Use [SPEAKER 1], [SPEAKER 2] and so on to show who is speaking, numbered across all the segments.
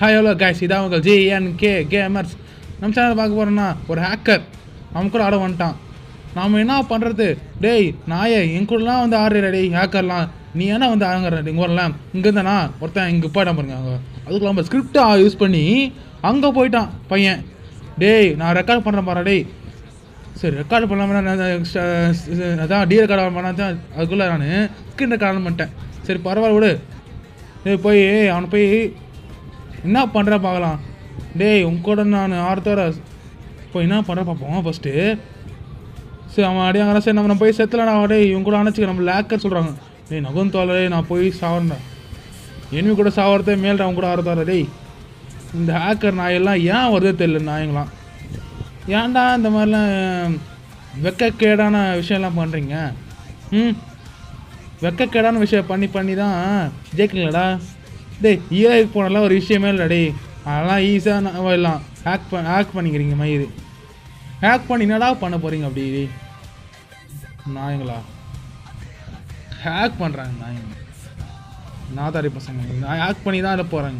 [SPEAKER 1] hi hello guys இதான் உங்கள் GN K gamers நம்ம சேனல் பார்க்க போகிறோன்னா ஒரு ஹேக்கர் அவன் கூட ஆட வந்துட்டான் நாம் என்ன பண்ணுறது டேய் நாயே என் கூடலாம் வந்து ஆடுற டேய் ஹேக்கர்லாம் நீ என்ன வந்து ஆங்குற இங்கே வரலாம் இங்கே இருந்தானா ஒருத்தன் இங்கே போயிட்டான் பாருங்க அங்கே அதுக்குள்ள நம்ம ஸ்கிரிப்டை யூஸ் பண்ணி அங்கே போயிட்டான் பையன் டேய் நான் ரெக்கார்ட் பண்ணுறேன் பாரு டேய் சரி ரெக்கார்டு பண்ணலாமா நான் அதான் டி ரெக்கார்டு பண்ணா தான் அதுக்குள்ளே நான் ஸ்க்ரீன் ரெக்கார்டு பண்ணிட்டேன் சரி பரவாயில்ல விடு டேய் போய் அவனை போய் என்ன பண்ணுற பார்க்கலாம் டேய் உன் கூட நான் ஆறுத்தோட போய் என்ன பண்ணுற பார்ப்போம் ஃபஸ்ட்டு சரி அவன் அடியாங்க சரி நம்ம நம்ம போய் செத்துலடா டேய் இவன் கூட அணைச்சிக்க நம்ம லேக்கர் சொல்கிறாங்க டேய் நகம் தோழரே நான் போய் சாவறேன் enemy கூட சாவறதே மேல்டா அவன் கூட ஆறுத்தார டேய் இந்த ஹேக்கர் நாயெல்லாம் ஏன் வருதே தெரியல நாயங்களாம் ஏன்டா இந்த மாதிரிலாம் வெக்கக்கேடான விஷயம்லாம் பண்ணுறீங்க ம் வெக்கக்கேடான விஷயம் பண்ணி பண்ணி தான் ஜெயிக்கலடா டேய் ஈராய்க்கு போனலாம் ஒரு விஷயமே இல்லை டேய் அதெல்லாம் ஈஸியாக எல்லாம் ஹேக் பண்ண ஹேக் பண்ணிக்கிறீங்க மயிறு ஹேக் பண்ணி என்னடா பண்ண போகிறீங்க அப்படி நாயங்களா ஹேக் பண்ணுறாங்க நாயங்க நாதாரி பசங்க நான் ஹேக் பண்ணி தான் இதை போகிறாங்க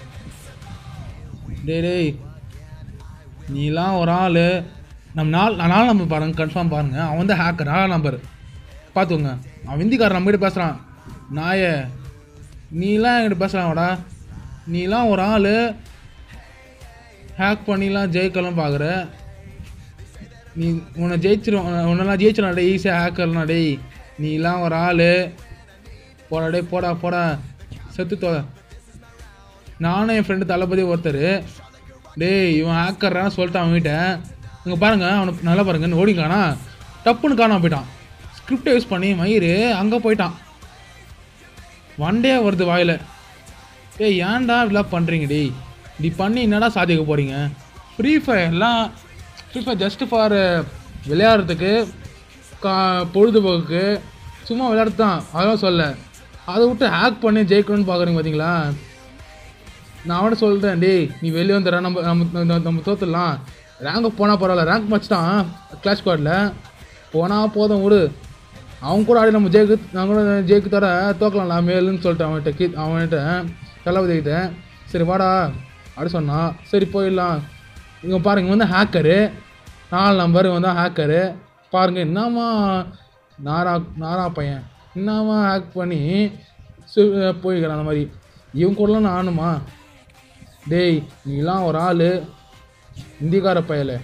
[SPEAKER 1] டேய் டேய் நீலாம் ஒரு ஆள் நம்ம நாள் நாலு நம்பர் பாருங்க கன்ஃபார்ம் பாருங்க அவன் தான் ஹேக்கர் நாலாம் நம்பர் பார்த்துக்கோங்க அவன் ஹிந்திக்காரன் நம்மகிட்ட பேசுகிறான் நாய நீலாம் என்கிட்ட பேசுகிறாங்கடா நீலாம் ஒரு ஆள் ஹேக் பண்ணிலாம் ஜெயிக்கலாம் பார்க்குற நீ உன்னை ஜெயிச்சிரும் உன்னெல்லாம் ஜெயிச்சிடும் டேய் ஈஸியாக ஹேக்கர்லாம் டேய் நீலாம் ஒரு ஆள் போடா டேய் போடா போடா செத்து தோ நானும் என் ஃப்ரெண்டு தளபதி ஒருத்தர் டேய் இவன் ஹேக்கர்றான்னு சொல்லிட்டான் அவன்கிட்ட இங்கே பாருங்க அவனுக்கு நல்லா பாருங்க ஓடிக்கானா டப்புன்னு காணாம போயிட்டான் ஸ்கிரிப்டை யூஸ் பண்ணி மயிறு அங்கே போயிட்டான் வண்டே வருது வாயில் டேய் ஏன்டா இப்படிலாம் பண்ணுறீங்க டேய் இப்படி பண்ணி என்னடா சாதிக்க போகிறீங்க ஃப்ரீ ஃபயர்லாம் ஃப்ரீ ஃபயர் ஜஸ்ட் ஃபார் விளையாடுறதுக்கு கா பொழுதுபோக்கு சும்மா விளையாடுறது தான் அதெல்லாம் சொல்ல அதை விட்டு ஹேக் பண்ணி ஜெயிக்கணும்னு பார்க்குறீங்க பார்த்தீங்களா நான் அவனை சொல்கிறேன் டேய் நீ வெளியே வந்துடுற நம்ம நம்ம நம்ம- நம்ம தோத்துடலாம் ரேங்க் போனால் பரவாயில்ல ரேங்க் வச்சுட்டான் கிளாஸ் ஸ்குவாடில் போனால் போதும் விடு அவன் கூட ஆடி நம்ம ஜெயிக்கு நான் கூட ஜெயிக்கு தர தோக்கலாம்ல மேலுன்னு சொல்லிட்டு அவன்கிட்ட கீ அவன்கிட்ட தளபதி கிட்ட சரி வாடா அப்படி சொன்னான் சரி போயிடலாம் இவங்க பாருங்க இவன் வந்து ஹேக்கரு நாலு நம்பர் இவன் தான் ஹேக்கரு பாருங்க என்னம்மா நாரா நாரா பையன் என்னம்மா ஹேக் பண்ணி சு- போய்க்கிறான் அந்த மாதிரி இவன் கூடலாம் நான் ஆனுமா டேய் நீலாம் ஒரு ஆள் இந்திக்கார பயல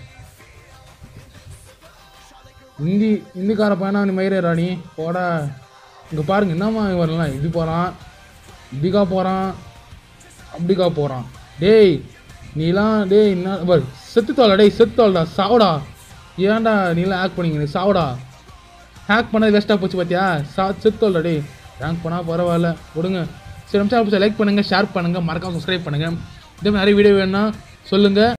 [SPEAKER 1] இந்தி இந்திக்கார பையனா நீ மயிரே ராணி போடா இங்கே பாருங்க என்னம்மா இவன் வரலாம் இப்படி போகிறான் இப்படிக்கா போகிறான் அப்படிக்கா போகிறான் டேய் நீலாம் டேய் என்ன பாரு செத்துத்தோல டேய் செத்துத்தோலடா சாவடா ஏன்டா நீலாம் ஹேக் பண்ணிங்க நீ சாவடா ஹேக் பண்ணது வேஸ்ட்டாக போச்சு பார்த்தியா சா செத்துத்தோலடா டேய் ரேங்க் பண்ணால் பரவாயில்ல விடுங்க சரி நிமிஷம் லைக் பண்ணுங்கள் ஷேர் பண்ணுங்கள் மறக்காம சப்ஸ்கிரைப் பண்ணுங்கள் இதே மாதிரி நிறைய வீடியோ வேணும்னா சொல்லுங்கள்